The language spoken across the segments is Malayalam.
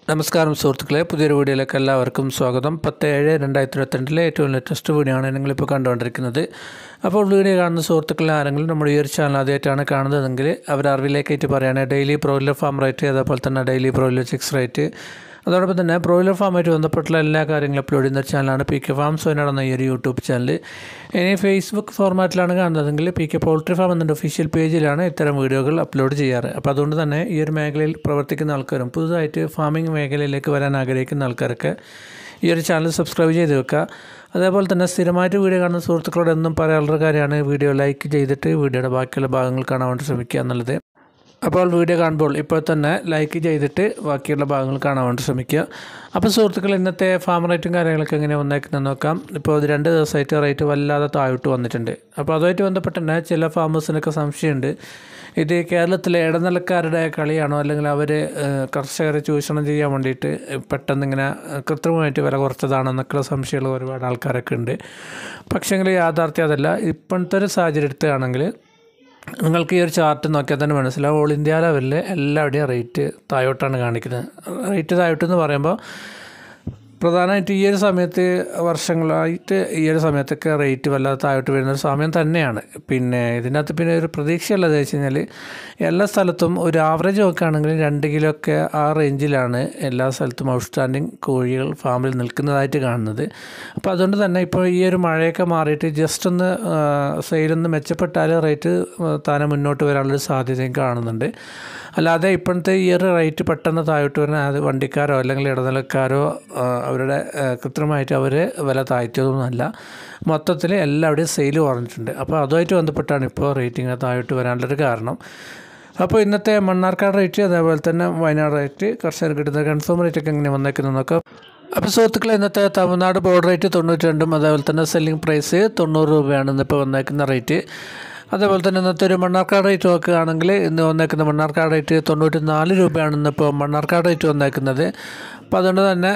നമസ്കാരം സുഹൃത്തുക്കളെ പുതിയൊരു വീഡിയോയിലേക്ക് എല്ലാവർക്കും സ്വാഗതം പത്ത് ഏഴ് രണ്ടായിരത്തി ഇരുപത്തിരണ്ടിലെ ഏറ്റവും ലേറ്റസ്റ്റ് വീഡിയോ ആണ് നിങ്ങളിപ്പോൾ കണ്ടുകൊണ്ടിരിക്കുന്നത് അപ്പോൾ വീഡിയോ കാണുന്ന സുഹൃത്തുക്കളെ ആരെങ്കിലും നമ്മുടെ ഈ ഒരു ചാനൽ ആദ്യമായിട്ടാണ് കാണുന്നതെങ്കിൽ അവർ അറിവിലേക്കായിട്ട് പറയുകയാണ് ഡെയിലി ബ്രോയിലർ ഫാം റേറ്റ് അതേപോലെ തന്നെ ഡെയിലി ബ്രോയിലർ ചിക്സ് റേറ്റ് അതോടൊപ്പം തന്നെ ബ്രോയിലർ ഫാമായിട്ട് ബന്ധപ്പെട്ടുള്ള എല്ലാ കാര്യങ്ങളും അപ്ലോഡ് ചെയ്യുന്ന ഒരു ചാനലാണ് പി കെ ഫാം സോനാട് എന്ന ഈ ഒരു യൂട്യൂബ് ചാനൽ ഇനി ഫേസ്ബുക്ക് ഫോർമാറ്റിലാണ് കാണുന്നതെങ്കിൽ പി കെ പോൾട്രി ഫാം എന്നതിൻ്റെ ഒഫീഷ്യൽ പേജിലാണ് ഇത്തരം വീഡിയോകൾ അപ്ലോഡ് ചെയ്യാറ് അപ്പോൾ അതുകൊണ്ട് തന്നെ ഈ ഒരു മേഖലയിൽ പ്രവർത്തിക്കുന്ന ആൾക്കാരും പുതുതായിട്ട് ഫാമിംഗ് മേഖലയിലേക്ക് വരാൻ ആഗ്രഹിക്കുന്ന ആൾക്കാരൊക്കെ ഈ ഒരു ചാനൽ സബ്സ്ക്രൈബ് ചെയ്ത് വെക്കുക അതേപോലെ തന്നെ സ്ഥിരമായിട്ട് വീഡിയോ കാണുന്ന സുഹൃത്തുക്കളോട് എന്നും പറയാനുള്ള കാര്യമാണ് വീഡിയോ ലൈക്ക് ചെയ്തിട്ട് വീഡിയോയുടെ ബാക്കിയുള്ള ഭാഗങ്ങൾ കാണാൻ വേണ്ടി ശ്രമിക്കുക എന്നുള്ളത് അപ്പോൾ വീഡിയോ കാണുമ്പോൾ ഇപ്പോൾ തന്നെ ലൈക്ക് ചെയ്തിട്ട് ബാക്കിയുള്ള ഭാഗങ്ങൾ കാണാൻ വേണ്ടി ശ്രമിക്കുക അപ്പോൾ സുഹൃത്തുക്കൾ ഇന്നത്തെ ഫാം റേറ്റും കാര്യങ്ങളൊക്കെ എങ്ങനെ വന്നേക്കുന്നത് നോക്കാം ഇപ്പോൾ ഇത് രണ്ട് ദിവസമായിട്ട് റേറ്റ് വല്ലാതെ താഴോട്ട് വന്നിട്ടുണ്ട് അപ്പോൾ അതുമായിട്ട് ബന്ധപ്പെട്ട് തന്നെ ചില ഫാമേഴ്സിനൊക്കെ സംശയമുണ്ട് ഇത് കേരളത്തിലെ ഇടനിലക്കാരുടെ കളിയാണോ അല്ലെങ്കിൽ അവർ കർഷകരെ ചൂഷണം ചെയ്യാൻ വേണ്ടിയിട്ട് പെട്ടെന്ന് ഇങ്ങനെ കൃത്രിമമായിട്ട് വില കുറച്ചതാണോ എന്നൊക്കെയുള്ള സംശയമുള്ള ഒരുപാട് ആൾക്കാരൊക്കെ ഉണ്ട് പക്ഷേങ്കിൽ യാഥാർത്ഥ്യം അതല്ല ഇപ്പോഴത്തെ ഒരു സാഹചര്യം എടുത്തുകയാണെങ്കിൽ നിങ്ങൾക്ക് ഈ ഒരു ചാർട്ട് നോക്കിയാൽ തന്നെ മനസ്സിലാവും ഓൾ ഇന്ത്യ ലെവലിൽ എല്ലാവിടെയും റേറ്റ് താഴോട്ടാണ് കാണിക്കുന്നത് റേറ്റ് താഴോട്ടെന്ന് പറയുമ്പോൾ പ്രധാനമായിട്ട് ഈ ഒരു സമയത്ത് വർഷങ്ങളായിട്ട് ഈ ഒരു സമയത്തൊക്കെ റേറ്റ് വല്ലാതെ താഴോട്ട് വരുന്ന ഒരു സമയം തന്നെയാണ് പിന്നെ ഇതിനകത്ത് പിന്നെ ഒരു പ്രതീക്ഷയുള്ളത് വെച്ച് കഴിഞ്ഞാൽ എല്ലാ സ്ഥലത്തും ഒരു ആവറേജ് നോക്കുകയാണെങ്കിൽ രണ്ട് കിലോ ഒക്കെ ആ റേഞ്ചിലാണ് എല്ലാ സ്ഥലത്തും ഔട്ട്സ്റ്റാൻഡിങ് കോഴികൾ ഫാമിൽ നിൽക്കുന്നതായിട്ട് കാണുന്നത് അപ്പോൾ അതുകൊണ്ട് തന്നെ ഇപ്പോൾ ഈ ഒരു മഴയൊക്കെ മാറിയിട്ട് ജസ്റ്റ് ഒന്ന് സെയിലൊന്ന് മെച്ചപ്പെട്ടാൽ റേറ്റ് താനെ മുന്നോട്ട് വരാനുള്ളൊരു സാധ്യതയും കാണുന്നുണ്ട് അല്ലാതെ ഇപ്പോഴത്തെ ഈ ഒരു റേറ്റ് പെട്ടെന്ന് താഴോട്ട് വരുന്ന അത് വണ്ടിക്കാരോ അല്ലെങ്കിൽ ഇടനിലക്കാരോ അവരുടെ കൃത്രിമമായിട്ട് അവർ വില താഴ്ത്തിയതൊന്നുമല്ല മൊത്തത്തിൽ എല്ലാവിടെയും സെയിൽ കുറഞ്ഞിട്ടുണ്ട് അപ്പോൾ അതുമായിട്ട് ബന്ധപ്പെട്ടാണ് ഇപ്പോൾ റേറ്റിംഗ് താഴോട്ട് വരാനുള്ളൊരു കാരണം അപ്പോൾ ഇന്നത്തെ മണ്ണാർക്കാട് റേറ്റ് അതേപോലെ തന്നെ വയനാട് റേറ്റ് കർഷകർ കിട്ടുന്ന കൺഫേം റേറ്റ് ഒക്കെ എങ്ങനെ വന്നേക്കുന്നത് നോക്കാം അപ്പോൾ സുഹൃത്തുക്കളെ ഇന്നത്തെ തമിഴ്നാട് ബോർഡ് റേറ്റ് തൊണ്ണൂറ്റി രണ്ടും അതേപോലെ തന്നെ സെല്ലിംഗ് പ്രൈസ് തൊണ്ണൂറ് രൂപയാണ് ഇന്നിപ്പോൾ വന്നേക്കുന്ന റേറ്റ് അതേപോലെ തന്നെ ഇന്നത്തെ ഒരു മണ്ണാർക്കാട് റേറ്റ് നോക്കുകയാണെങ്കിൽ ഇന്ന് വന്നേക്കുന്ന മണ്ണാർക്കാട് റേറ്റ് തൊണ്ണൂറ്റി നാല് രൂപയാണ് ഇന്നിപ്പോൾ മണ്ണാർക്കാട് റേറ്റ് വന്നേക്കുന്നത് അപ്പോൾ അതുകൊണ്ട് തന്നെ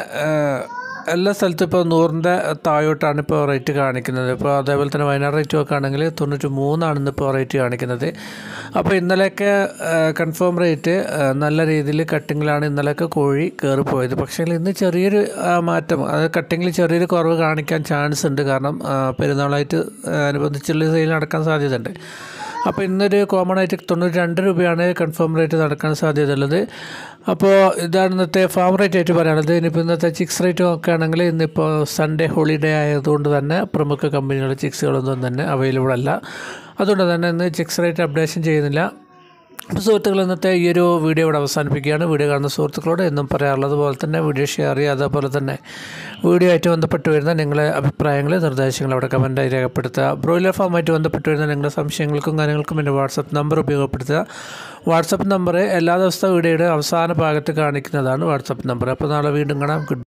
എല്ലാ സ്ഥലത്തും ഇപ്പോൾ നൂറിൻ്റെ താഴോട്ടാണ് ഇപ്പോൾ റേറ്റ് കാണിക്കുന്നത് ഇപ്പോൾ അതേപോലെ തന്നെ വയനാട് റേറ്റ് നോക്കുകയാണെങ്കിൽ തൊണ്ണൂറ്റി മൂന്നാണ് ഇന്നിപ്പോൾ റേറ്റ് കാണിക്കുന്നത് അപ്പോൾ ഇന്നലെയൊക്കെ കൺഫേം റേറ്റ് നല്ല രീതിയിൽ കട്ടിങ്ങിലാണ് ഇന്നലെയൊക്കെ കോഴി കയറിപ്പോയത് പക്ഷേ ഇന്ന് ചെറിയൊരു മാറ്റം അത് കട്ടിങ്ങിൽ ചെറിയൊരു കുറവ് കാണിക്കാൻ ചാൻസ് ഉണ്ട് കാരണം പെരുന്നാളായിട്ട് അനുബന്ധിച്ചുള്ള സെയിൽ നടക്കാൻ സാധ്യതയുണ്ട് അപ്പോൾ ഇന്നൊരു കോമൺ ആയിട്ട് തൊണ്ണൂറ്റി രണ്ട് രൂപയാണ് കൺഫേം റേറ്റ് നടക്കാൻ സാധ്യതയുള്ളത് അപ്പോൾ ഇതാണ് ഇന്നത്തെ ഫാം റേറ്റ് ആയിട്ട് പറയുന്നത് ഇനിയിപ്പോൾ ഇന്നത്തെ ചിക്സ് റേറ്റ് നോക്കുകയാണെങ്കിൽ ഇന്നിപ്പോൾ സൺഡേ ഹോളിഡേ ആയതുകൊണ്ട് തന്നെ പ്രമുഖ കമ്പനികളുടെ ചിക്സുകളൊന്നും തന്നെ അവൈലബിൾ അല്ല അതുകൊണ്ട് തന്നെ ഇന്ന് ചിക്സ് റേറ്റ് അപ്ഡേഷൻ ചെയ്യുന്നില്ല അപ്പോൾ സുഹൃത്തുക്കൾ ഇന്നത്തെ ഈ ഒരു വീഡിയോ ഇവിടെ അവസാനിപ്പിക്കുകയാണ് വീഡിയോ കാണുന്ന സുഹൃത്തുക്കളോട് എന്നും പറയാറുള്ളത് പോലെ തന്നെ വീഡിയോ ഷെയർ ചെയ്യുക അതേപോലെ തന്നെ വീഡിയോ ആയിട്ട് ബന്ധപ്പെട്ട് വരുന്ന നിങ്ങളെ അഭിപ്രായങ്ങൾ നിർദ്ദേശങ്ങൾ അവിടെ കമൻറ്റായി രേഖപ്പെടുത്തുക ബ്രോയിലർ ഫാമുമായിട്ട് ബന്ധപ്പെട്ട് വരുന്ന നിങ്ങളുടെ സംശയങ്ങൾക്കും കാര്യങ്ങൾക്കും എൻ്റെ വാട്സപ്പ് നമ്പർ ഉപയോഗപ്പെടുത്തുക വാട്സപ്പ് നമ്പർ എല്ലാ ദിവസത്തെ വീഡിയോയുടെ അവസാന ഭാഗത്ത് കാണിക്കുന്നതാണ് വാട്സപ്പ് നമ്പർ അപ്പോൾ നാളെ വീണ്ടും കാണാം ഗുഡ്